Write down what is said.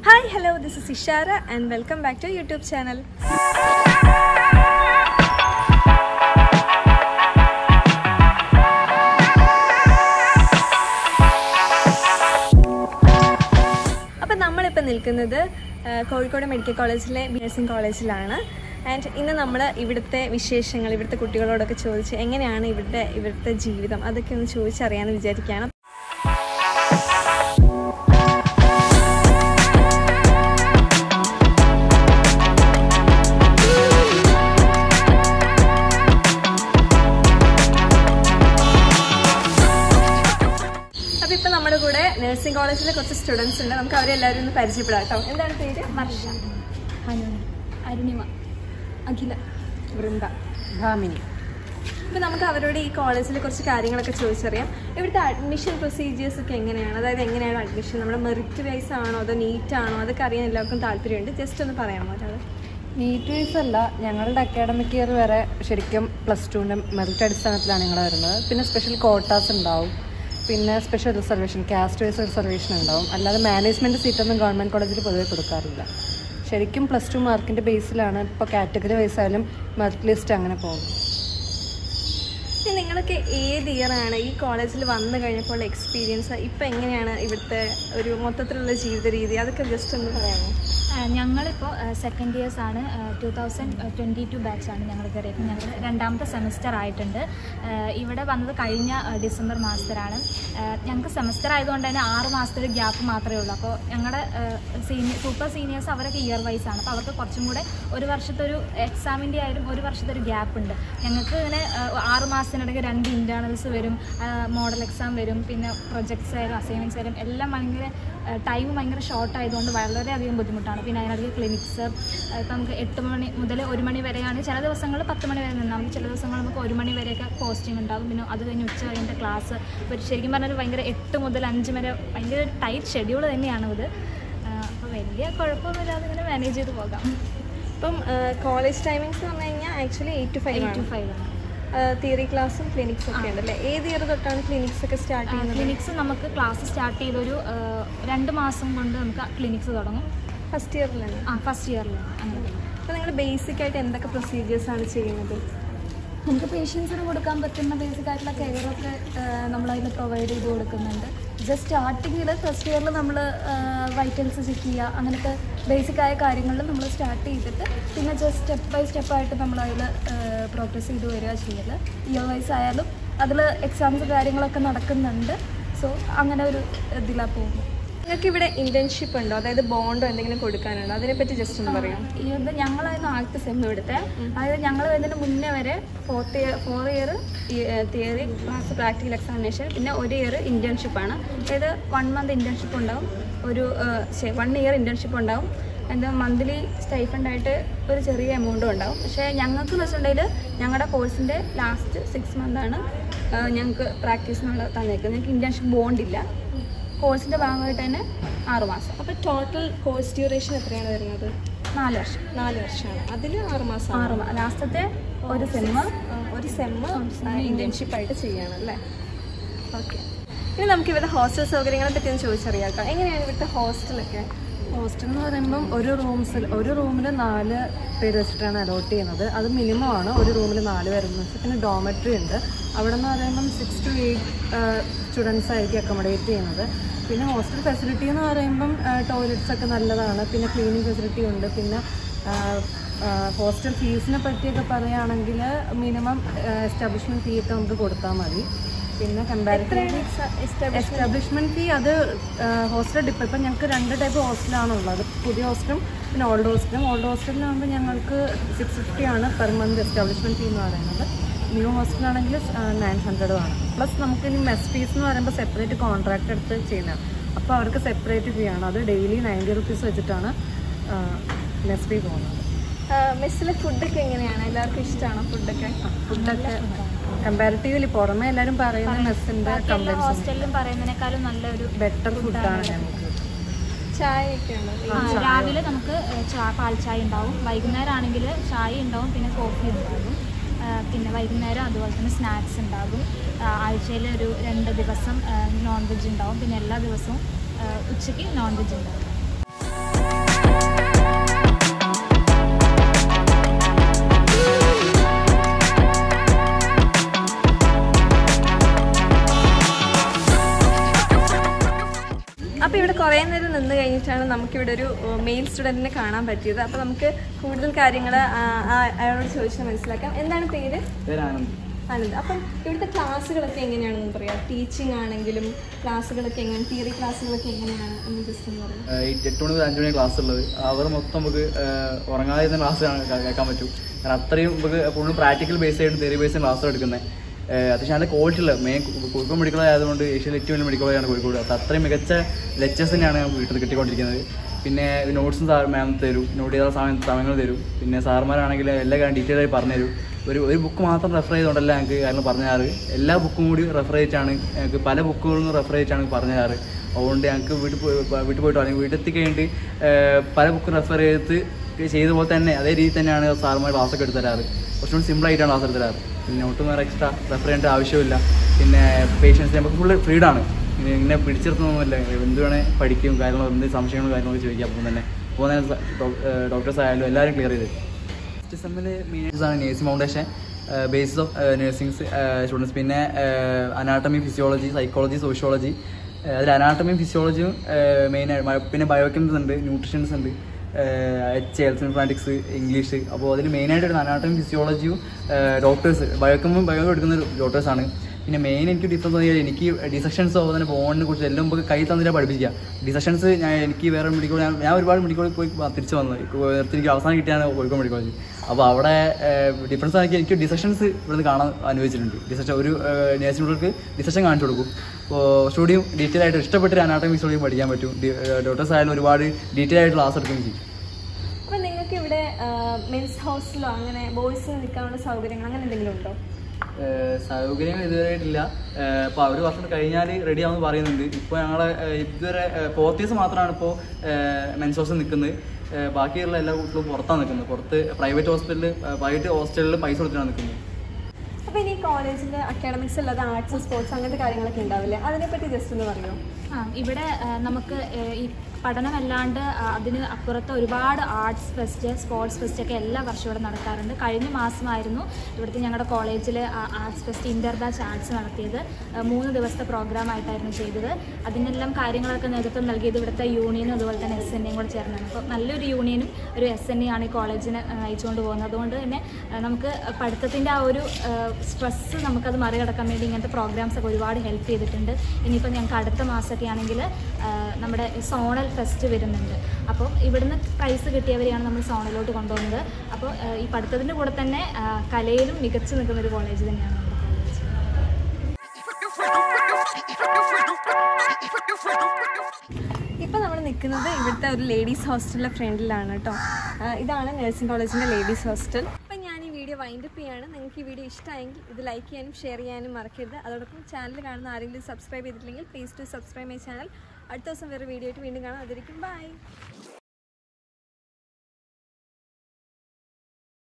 hi hello this is Ishara and welcome back to YouTube channel അപ്പം നമ്മളിപ്പോൾ നിൽക്കുന്നത് ആ, കോഴിക്കോട് മെഡിക്കൽ കോളേജിലെ നഴ്സിംഗ് കോളേജിലാണ് ആൻഡ് ഇന്ന് നമ്മൾ ഇവിടുത്തെ വിശേഷങ്ങൾ ഇവിടുത്തെ കുട്ടികളോടൊക്കെ ചോദിച്ച് എങ്ങനെയാണ് ഇവിടുത്തെ ഇവിടുത്തെ ജീവിതം അതൊക്കെ ഒന്ന് ചോദിച്ചറിയാമെന്ന് വിചാരിക്കുകയാണ് അപ്പോൾ ഇപ്പോൾ നമ്മുടെ കൂടെ നഴ്സിംഗ് കോളേജിലെ കുറച്ച് സ്റ്റുഡൻസ് ഉണ്ട് നമുക്ക് അവരെ എല്ലാവരും ഒന്ന് പരിചയപ്പെടാം കേട്ടോ എന്താണ് പേര് വർഷ ഹനുൻ അരുണിമ അഖില വൃന്ദ ഭാമിനി അപ്പോൾ നമുക്ക് അവരോട് ഈ കോളേജിലെ കുറച്ച് കാര്യങ്ങളൊക്കെ ചോദിച്ചറിയാം ഇവിടുത്തെ അഡ്മിഷൻ പ്രൊസീജിയേഴ്സ് ഒക്കെ എങ്ങനെയാണ് അതായത് എങ്ങനെയാണ് അഡ്മിഷൻ നമ്മുടെ മെറിറ്റ് വൈസ് ആണോ അതോ നീറ്റ് ആണോ അതൊക്കെ അറിയാൻ എല്ലാവർക്കും താല്പര്യമുണ്ട് ജസ്റ്റ് ഒന്ന് പറയണം ഒരാൾ നീറ്റ് വൈസ് അല്ല ഞങ്ങളുടെ അക്കാഡമിക് ഇയർ വരെ ശരിക്കും പ്ലസ് ടുവിൻ്റെ മെറിറ്റ് അടിസ്ഥാനത്തിലാണ് ഞങ്ങൾ വരുന്നത് പിന്നെ സ്പെഷ്യൽ കോട്ടാസ് ഉണ്ടാവും പിന്നെ special reservation caste wise reservation ഉണ്ടാവും അല്ലാതെ മാനേജ്മെൻറ്റ് സീറ്റൊന്നും ഗവൺമെൻറ് കോളേജിൽ പൊതുവെ കൊടുക്കാറില്ല ശരിക്കും പ്ലസ് ടു മാർക്കിൻ്റെ ബേസിലാണ് ഇപ്പോൾ കാറ്റഗറി വൈസ് ആയാലും മെറിറ്റ് ലിസ്റ്റ് അങ്ങനെ പോകുന്നത് ഇനി നിങ്ങളൊക്കെ ഏത് ഇയറാണ് ഈ കോളേജിൽ വന്നു കഴിഞ്ഞപ്പോൾ എക്സ്പീരിയൻസ് ഇപ്പം എങ്ങനെയാണ് ഇവിടുത്തെ ഒരു മൊത്തത്തിലുള്ള ജീവിത രീതി അതൊക്കെ ജസ്റ്റ് ഒന്ന് പറയാമോ ഞങ്ങളിപ്പോൾ സെക്കൻഡ് ഇയേഴ്സ് ആണ് ടു തൗസൻഡ് ട്വൻറ്റി ടു ബാച്ചാണ് ഞങ്ങൾ കയറിയത് ഞങ്ങൾ രണ്ടാമത്തെ സെമസ്റ്റർ ആയിട്ടുണ്ട് ആ, ഇവിടെ വന്നത് കഴിഞ്ഞ ആ, ഡിസംബർ മാസത്തിലാണ് ഞങ്ങൾക്ക് സെമസ്റ്റർ ആയതുകൊണ്ട് തന്നെ ആറ് മാസത്തെ ഒരു ഗ്യാപ്പ് മാത്രമേ ഉള്ളൂ അപ്പോൾ ഞങ്ങളുടെ സീനിയർ സൂപ്പർ സീനിയേഴ്സ് അവരൊക്കെ ഇയർ വൈസ് ആണ് അപ്പോൾ അവർക്ക് കുറച്ചും കൂടെ ഒരു വർഷത്തെ ഒരു എക്സാമിൻ്റെ ആയാലും ഒരു വർഷത്തെ ഒരു ഗ്യാപ്പ് ഉണ്ട് ഞങ്ങൾക്ക് ഇങ്ങനെ ആ, ആറ് മാസത്തിനിടയ്ക്ക് രണ്ട് ഇൻറ്റേർണൽസ് വരും മോഡൽ എക്സാം വരും പിന്നെ പ്രൊജക്ട്സ് ആയാലും അസൈൻമെൻറ്റ്സ് ആയാലും എല്ലാം ഭയങ്കര ടൈം ഭയങ്കര ഷോർട്ട് ആയതുകൊണ്ട് വളരെയധികം ബുദ്ധിമുട്ടാണ് പിന്നെ അതിനിടയ്ക്ക് ക്ലിനിക്സ് ഇപ്പം നമുക്ക് എട്ട് മണി മുതൽ ഒരു മണി വരെയാണ് ചില ദിവസങ്ങളിൽ പത്ത് മണി വരെ നിന്നാൽ മതി ചില ദിവസങ്ങൾ നമുക്ക് ഒരു മണി വരെയൊക്കെ പോസ്റ്റിംഗ് ഉണ്ടാകും പിന്നെ അത് കഴിഞ്ഞ് ഉച്ച കഴിഞ്ഞിട്ട് ക്ലാസ് ഒരു ശരിക്കും പറഞ്ഞാൽ ഭയങ്കര എട്ട് മുതൽ അഞ്ച് വരെ ഭയങ്കര ടൈറ്റ് ഷെഡ്യൂൾ തന്നെയാണ് ഇത് അപ്പോൾ വലിയ കുഴപ്പമൊന്നുമില്ലാതെ ഇങ്ങനെ മാനേജ് ചെയ്ത് പോകാം ഇപ്പം കോളേജ് ടൈമിങ്സ് എന്ന് പറഞ്ഞു കഴിഞ്ഞാൽ actually eight to five eight to five ആണ് തിയറി ക്ലാസ്സും ക്ലിനിക്സും ഒക്കെ ഉണ്ടല്ലേ ഏത് ഇയർ തൊട്ടാണ് ക്ലിനിക്സ് ഒക്കെ സ്റ്റാർട്ട് ചെയ്യുന്നത് ക്ലിനിക്സ് നമുക്ക് ക്ലാസ് സ്റ്റാർട്ട് ചെയ്തൊരു ആ, രണ്ട് മാസം കൊണ്ട് നമുക്ക് ക്ലിനിക്സ് തുടങ്ങും ഫസ്റ്റ് ഇയറിലാണ് ആ ഫസ്റ്റ് ഇയറിൽ അങ്ങനെ അപ്പോൾ നിങ്ങൾ ബേസിക് ആയിട്ട് എന്തൊക്കെ പ്രൊസീജിയേഴ്സ് ആണ് ചെയ്യുന്നത് നമുക്ക് പേഷ്യൻസിന് കൊടുക്കാൻ പറ്റുന്ന ബേസിക് ആയിട്ടുള്ള കെയറൊക്കെ നമ്മളതിൽ പ്രൊവൈഡ് ചെയ്ത് കൊടുക്കുന്നുണ്ട് ജസ്റ്റ് സ്റ്റാർട്ടിങ്ങിൽ ഫസ്റ്റ് ഇയറിൽ നമ്മൾ വൈറ്റൽസ് ചെക്ക് ചെയ്യുക അങ്ങനത്തെ ബേസിക് ആയ കാര്യങ്ങളിൽ നമ്മൾ സ്റ്റാർട്ട് ചെയ്തിട്ട് പിന്നെ ജസ്റ്റ് സ്റ്റെപ്പ് ബൈ സ്റ്റെപ്പായിട്ട് നമ്മളതിൽ പ്രോഗ്രസ് ചെയ്ത് വരിക ചെയ്യൽ ഇയർ വൈസ് ആയാലും അതിൽ എക്സാംസ് കാര്യങ്ങളൊക്കെ നടക്കുന്നുണ്ട് സോ അങ്ങനെ ഒരു ഇതിലാണ് പോകുന്നത് നിങ്ങൾക്ക് ഇവിടെ ഇന്റേൺഷിപ്പ് ഉണ്ടോ അതായത് ബോണ്ടോ എന്തെങ്കിലും കൊടുക്കാനുണ്ടോ അതിനെപ്പറ്റി ജസ്റ്റ് ഒന്ന് പറയാം ഈ ഇത് ഞങ്ങളായിരുന്നു ആദ്യത്തെ സെം എടുത്തത് അതായത് ഞങ്ങൾ വരുന്നതിന് മുന്നേ വരെ fourth year four year theory class practical examination പിന്നെ ഒരു ഇയർ ഇൻറ്റേൺഷിപ്പാണ് അതായത് വൺ മന്ത് ഇൻറ്റേൺഷിപ്പ് ഉണ്ടാവും ഒരു വൺ ഇയർ ഇൻറ്റേൺഷിപ്പ് ഉണ്ടാവും എന്താ മന്ത്ലി സ്റ്റൈഫണ്ട് ആയിട്ട് ഒരു ചെറിയ എമൗണ്ടും ഉണ്ടാവും പക്ഷേ ഞങ്ങൾക്ക് എന്ന് വെച്ചിട്ടുണ്ടെങ്കിൽ ഞങ്ങളുടെ കോഴ്സിൻ്റെ ലാസ്റ്റ് സിക്സ് മന്താണ് ഞങ്ങൾക്ക് പ്രാക്ടീസിനുള്ള തന്നേക്കുന്നത് ഞങ്ങൾക്ക് ഇൻറ്റേൺഷിപ്പ് ബോണ്ടില്ല കോഴ്സിൻ്റെ ഭാഗമായിട്ട് തന്നെ ആറ് മാസം അപ്പോൾ ടോട്ടൽ കോഴ്സ് ഡ്യൂറേഷൻ എത്രയാണ് വരുന്നത് നാല് വർഷം നാല് വർഷമാണ് അതിൽ ആറ് മാസം ആറ് മാസം ലാസ്റ്റത്തെ ഒരു സെമ്മ് ഒരു സെമ്മ് ഇന്റേൺഷിപ്പ് ആയിട്ട് ചെയ്യണം അല്ലേ ഓക്കെ ഇനി നമുക്ക് ഇവരുടെ ഹോസ്റ്റൽ സൗകര്യങ്ങളെ പറ്റി ഒന്ന് ചോദിച്ചറിയാം കേട്ടോ എങ്ങനെയാണ് ഇവിടുത്തെ ഹോസ്റ്റലൊക്കെ ഹോസ്റ്റൽ എന്ന് പറയുമ്പം ഒരു റൂംസിൽ ഒരു റൂമിൽ നാല് പേര് വെച്ചിട്ടാണ് അലോട്ട് ചെയ്യുന്നത് അത് മിനിമം ആണ് ഒരു റൂമിൽ നാല് പേരെന്ന് വെച്ചാൽ പിന്നെ ഡോമെട്രി ഉണ്ട് അവിടെ നിന്ന് പറയുമ്പം സിക്സ് ടു എയ്റ്റ് സ്റ്റുഡൻസ് ആയിരിക്കും അക്കോമഡേറ്റ് ചെയ്യുന്നത് പിന്നെ ഹോസ്റ്റൽ ഫെസിലിറ്റി എന്ന് പറയുമ്പം ടോയ്ലറ്റ്സ് ഒക്കെ നല്ലതാണ് പിന്നെ ക്ലീനിങ് ഫെസിലിറ്റി ഉണ്ട് പിന്നെ ഹോസ്റ്റൽ ഫീസിനെ പറ്റിയൊക്കെ പറയുകയാണെങ്കിൽ മിനിമം എസ്റ്റാബ്ലിഷ്മെൻറ്റ് ഫീ ഒക്കെ നമുക്ക് കൊടുത്താൽ മതി പിന്നെ കമ്പാരിറ്റീവ്ലി എസ്റ്റാബ്ലിഷ്മെന്റ് ഫീ അത് ഹോസ്റ്റൽ ഡിപ്പ് ഇപ്പം ഞങ്ങൾക്ക് രണ്ട് ടൈപ്പ് ഹോസ്റ്റലാണ് ഉള്ളത് പുതിയ ഹോസ്റ്റലും പിന്നെ ഓൾഡ് ഹോസ്റ്റലും ഓൾഡ് ഹോസ്റ്റലിലാകുമ്പോൾ ഞങ്ങൾക്ക് സിക്സ് ഫിഫ്റ്റി ആണ് പെർ മന്ത് എസ്റ്റാബ്ലിഷ്മെന്റ് ഫീ എന്ന് പറയുന്നത് ന്യൂ ഹോസ്റ്റലാണെങ്കിൽ നയൻ ഹൺഡ്രഡും ആണ് പ്ലസ് നമുക്ക് ഇനി മെസ് ഫീസ് എന്ന് പറയുമ്പോൾ സെപ്പറേറ്റ് കോൺട്രാക്ട് എടുത്ത് ചെയ്യുന്നത് അപ്പോൾ അവർക്ക് സെപ്പറേറ്റ് ഫീ ആണ് അത് ഡെയിലി നയൻറ്റി റുപ്പീസ് വെച്ചിട്ടാണ് മെസ് ഫീ പോകുന്നത് മെസ്സിലെ ഫുഡൊക്കെ എങ്ങനെയാണ് എല്ലാവർക്കും ഇഷ്ടമാണോ ഫുഡൊക്കെ ഫുഡൊക്കെ കമ്പാരിറ്റീവ്ലി പുറമെ എല്ലാവരും പറയുന്ന മെസ്സിൻ്റെ കംപ്ലൈൻസ് ഹോസ്റ്റലിലും പറയുന്നതിനേക്കാളും നല്ലൊരു ബെറ്റർ ഫുഡാണ് ഞങ്ങൾക്ക് ചായയൊക്കെ ഉണ്ടോ ആ, രാവിലെ നമുക്ക് ചാ പാൽ ചായ ഉണ്ടാവും വൈകുന്നേരം ആണെങ്കിൽ ചായ ഉണ്ടാവും പിന്നെ കോഫി ഉണ്ടാകും ആ, പിന്നെ വൈകുന്നേരം അതുപോലെ തന്നെ സ്നാക്സ് ഉണ്ടാകും ആഴ്ചയിൽ ഒരു രണ്ട് ദിവസം നോൺ വെജ് ഉണ്ടാവും പിന്നെ എല്ലാ ദിവസവും ആ, ഉച്ചയ്ക്ക് നോൺ വെജ് ഉണ്ടാവും നിന്ന് കഴിഞ്ഞിട്ടാണ് നമുക്കിവിടെ ഒരു മെയിൽ സ്റ്റുഡൻറ്റിനെ കാണാൻ പറ്റിയത് അപ്പോൾ നമുക്ക് കൂടുതൽ കാര്യങ്ങൾ അയാളോട് ചോദിച്ചാൽ മനസ്സിലാക്കാം എന്താണ് പേര് പേര് ആനന്ദ് ആനന്ദ് അപ്പം ഇവിടുത്തെ ക്ലാസ്സുകളൊക്കെ എങ്ങനെയാണെന്ന് പറയാം ടീച്ചിങ് ആണെങ്കിലും ക്ലാസ്സുകളൊക്കെ എങ്ങനെ തിയറി ക്ലാസ്സുകളൊക്കെ എങ്ങനെയാണ് എന്ന് ജസ്റ്റ് ഒന്ന് പറയാം ഏഹ് ഈ എട്ട് മണി മുതൽ അഞ്ച് മണി ക്ലാസ് ഉള്ളത് അവർ മൊത്തം നമുക്ക് ഏഹ് ഉറങ്ങാതെ ഇരുന്ന ക്ലാസ് കേൾക്കാൻ പറ്റും കാരണം അത്രയും നമുക്ക് ഫുള്ള് പ്രാക്ടിക്കൽ ബേസ് ആയിട്ട് തെറി ബേസ് ക്ലാസ് എടുക്കുന്നത് അത്യാവശ്യം നല്ല ക്വാളിറ്റി ഉള്ള മെയിൻ കോഴിക്കോട് മെഡിക്കൽ ആയതുകൊണ്ട് ഏഷ്യയിലെ ഏറ്റവും വലിയ മെഡിക്കൽ കോളേജാണ് കോഴിക്കോട് അപ്പോൾ അത്രയും മികച്ച ലെക്ചേഴ്സ് തന്നെയാണ് നമുക്ക് വീട്ടിൽ കിട്ടിക്കൊണ്ടിരിക്കുന്നത് പിന്നെ നോട്ട്സും സാർ മാം തരും നോട്ട് ചെയ്ത സമയം സമയങ്ങൾ തരും പിന്നെ സാർമാരാണെങ്കിൽ എല്ലാ കാര്യം ഡീറ്റെയിൽ ആയി പറഞ്ഞു തരും ഒരു ഒരു ബുക്ക് മാത്രം റെഫർ ചെയ്തുകൊണ്ടല്ല ഞങ്ങൾക്ക് കാരണം പറഞ്ഞു തരാറ് എല്ലാ ബുക്കും കൂടി റെഫർ ചെയ്തിട്ടാണ് ഞങ്ങൾക്ക് പല ബുക്കുകളും റെഫർ ചെയ്തിട്ടാണ് പറഞ്ഞു തരാറ് അതുകൊണ്ട് ഞങ്ങൾക്ക് വീട്ടിൽ പോയി വീട്ടിൽ പോയിട്ടോ അല്ലെങ്കിൽ വീട്ടിലെത്തി കഴിഞ്ഞിട്ട് ഏഹ്, പല ബുക്കും റെഫർ ചെയ്ത് ചെയ്ത പോലെ തന്നെ അതേ രീതിയിൽ തന്നെയാണ് സാറുമാർ ക്ലാസ്സൊക്കെ എടുത്ത് തരാറ് കുറച്ചും കൂടി സിമ്പിളായിട്ടാണ് ക്ലാസ് എടുത്ത് തരാറ് പിന്നെ ഒട്ടും വേറെ എക്സ്ട്രാ റെഫർ ചെയ്യേണ്ട ആവശ്യമില്ല പിന്നെ പേഷ്യൻസ് നമുക്ക് ഫുള്ള് ഫ്രീഡാണ് ഇങ്ങനെ പിടിച്ചെടുത്തൊന്നുമില്ല എന്ത് വേണേൽ പഠിക്കും കാര്യങ്ങളും എന്ത് സംശയങ്ങളും കാര്യങ്ങളൊക്കെ ചോദിക്കാം അപ്പം തന്നെ അപ്പോൾ തന്നെ ഡോക്ടേഴ്സ് ആയാലും എല്ലാവരും ക്ലിയർ ചെയ്ത് ഫസ്റ്റ് സെമ്മിൽ മെയിനാണ് nursing foundation basis of nursing students പിന്നെ അനാട്ടമി ഫിസിയോളജി സൈക്കോളജി സോഷ്യോളജി അതിൽ അനാട്ടമിയും ഫിസിയോളജിയും മെയിൻ പിന്നെ ബയോകെമിക്സ് ഉണ്ട് ന്യൂട്രീഷൻസ് ഉണ്ട് എച്ച് എൽസ് ഇൻഫ്രാറ്റിക്സ് ഇംഗ്ലീഷ് അപ്പോൾ അതിൽ മെയിനായിട്ട് ഒരു അനാട്ടമി ഫിസിയോളജിയും ഡോക്ടേഴ്സ് ബയോകെമും ബയോ എടുക്കുന്ന ഡോക്ടേഴ്സാണ് പിന്നെ മെയിൻ എനിക്ക് ഡിഫറൻസ് തോന്നിയാൽ എനിക്ക് ഡിസക്ഷൻസോ അതുപോലെ ബോണിനെ കുറിച്ച് എല്ലാം നമുക്ക് കൈ തന്നിട്ട് പഠിപ്പിക്കുക ഡിസക്ഷൻസ് ഞാൻ എനിക്ക് വേറെ മെഡിക്കൽ ഞാൻ ഞാൻ ഒരുപാട് മെഡിക്കൽ പോയി തിരിച്ചു വന്നത് എനിക്ക് അവസാനം കിട്ടിയാണ് കോഴിക്കോട് മെഡിക്കൽ കോളേജ് അപ്പോൾ അവിടെ ഡിഫറൻസ് ആക്കി എനിക്ക് ഡിസക്ഷൻസ് ഇവിടുന്ന് കാണാൻ അനുഭവിച്ചിട്ടുണ്ട് ഡിസക്ഷൻ ഒരു നേഴ്സിനുകൾക്ക് ഡിസക്ഷൻ കാണിച്ചു കൊടുക്കും അപ്പോൾ സ്റ്റുഡിയും ഡീറ്റെയിൽ ആയിട്ട് ഇഷ്ടപ്പെട്ടൊരു അനാട്ടമി സ്റ്റുഡിയും പഠിക്കാൻ പറ്റും ഡോക്ടേഴ്സ് ആയാലും ഒരുപാട് ഡീറ്റെയിൽ ആയിട്ട് ക്ലാസ് എടുക്കുകയും ചെയ്യും അപ്പം നിങ്ങൾക്ക് ഇവിടെ മെൻസ് ഹോസ്റ്റലോ അങ്ങനെ ബോയ്സിന് നിൽക്കാനുള്ള സൗകര്യങ്ങൾ അങ്ങനെ എന്തെങ്കിലും ഉണ്ടോ ഏഹ് സൗകര്യം ഇതുവരെയായിട്ടില്ല അപ്പോൾ അവർ വർഷം കഴിഞ്ഞാൽ റെഡി ആവുമെന്ന് പറയുന്നുണ്ട് ഇപ്പോൾ ഞങ്ങളെ ഏഹ് ഇതുവരെ ഫോർത്ത് ഇയേഴ്സ് മാത്രമാണ് ഇപ്പോൾ മെൻസ് ഹോസ്റ്റൽ നിൽക്കുന്നത് ഏഹ് ബാക്കിയുള്ള എല്ലാ കുട്ടികളും പുറത്താണ് നിൽക്കുന്നത് പുറത്ത് പ്രൈവറ്റ് ഹോസ്പിറ്റലിൽ പ്രൈവറ്റ് ഹോസ്റ്റലിൽ പൈസ കൊടുത്തിട്ടാണ് നിൽക്കുന്നത് അപ്പോൾ ഇനി കോളേജിൽ അക്കാഡമിക്സ് അല്ലാതെ ആർട്സ് സ്പോർട്സ് അങ്ങനത്തെ കാര്യങ്ങളൊക്കെ ഉണ്ടാവില്ലേ അതിനെപ്പറ്റി ജസ്റ്റ് ഒന്ന് പറയുമോ ആ ഇവിടെ ആ, നമുക്ക് ഏ, ഈ പഠനമല്ലാണ്ട് ആ, അതിന് അപ്പുറത്ത് ഒരുപാട് ആർട്സ് ഫെസ്റ്റ് സ്പോർട്സ് ഫെസ്റ്റ് ഒക്കെ എല്ലാ വർഷവും ഇവിടെ നടക്കാറുണ്ട് കഴിഞ്ഞ മാസമായിരുന്നു ഇവിടുത്തെ ഞങ്ങളുടെ കോളേജിൽ arts fest inter batch arts നടത്തിയത് ആ, മൂന്ന് ദിവസത്തെ പ്രോഗ്രാം ആയിട്ടായിരുന്നു ചെയ്തത് അതിനെല്ലാം കാര്യങ്ങളൊക്കെ നേതൃത്വം നൽകിയത് ഇവിടുത്തെ യൂണിയനും അതുപോലെ തന്നെ എസ് എൻ എയും കൂടെ ചേർന്നാണ് അപ്പോൾ നല്ലൊരു യൂണിയനും ഒരു എസ് എൻ ആണ് ഈ കോളേജിനെ ആ, നയിച്ചുകൊണ്ട് പോകുന്നത് അതുകൊണ്ട് തന്നെ ആ, നമുക്ക് പഠിത്തത്തിൻ്റെ ആ ഒരു സ്ട്രെസ്സ് നമുക്കത് മറികടക്കാൻ വേണ്ടി ഇങ്ങനത്തെ പ്രോഗ്രാംസ് ഒക്കെ ഒരുപാട് ഹെൽപ്പ് ചെയ്തിട്ടുണ്ട് ഇനിയിപ്പോൾ ഞങ്ങൾക്ക് അടുത്ത മാസമൊക്കെ ആണെങ്കിൽ നമ്മുടെ സോണൽ ഫെസ്റ്റ് വരുന്നുണ്ട് അപ്പോൾ ഇവിടുന്ന് പ്രൈസ് കിട്ടിയവരെയാണ് നമ്മൾ സോണലിലോട്ട് കൊണ്ടുപോകുന്നത് അപ്പോൾ ആ, ഈ പഠിത്തത്തിൻ്റെ കൂടെ തന്നെ ആ, കലയിലും മികച്ചു നിൽക്കുന്ന ഒരു കോളേജ് തന്നെയാണ് നമ്മുടെ കോളേജ് ഇപ്പം നമ്മൾ നിൽക്കുന്നത് ഇവിടുത്തെ ഒരു ലേഡീസ് ഹോസ്റ്റലിലെ ഫ്രണ്ടിലാണ് കേട്ടോ ആ, ഇതാണ് നഴ്സിംഗ് കോളേജിൻ്റെ ലേഡീസ് ഹോസ്റ്റൽ അപ്പം ഞാൻ ഈ വീഡിയോ വൈൻഡപ്പ് ചെയ്യാണ് നിങ്ങൾക്ക് ഈ വീഡിയോ ഇഷ്ടമായെങ്കിൽ ഇത് ലൈക്ക് ചെയ്യാനും ഷെയർ ചെയ്യാനും മറക്കരുത് അതോടൊപ്പം ചാനൽ കാണുന്ന ആരെങ്കിലും സബ്സ്ക്രൈബ് ചെയ്തിട്ടില്ലെങ്കിൽ please to subscribe my channel അടുത്ത ദിവസം വേറെ വീഡിയോ ആയിട്ട് വീണ്ടും കാണാം അതിരിക്കും ബൈ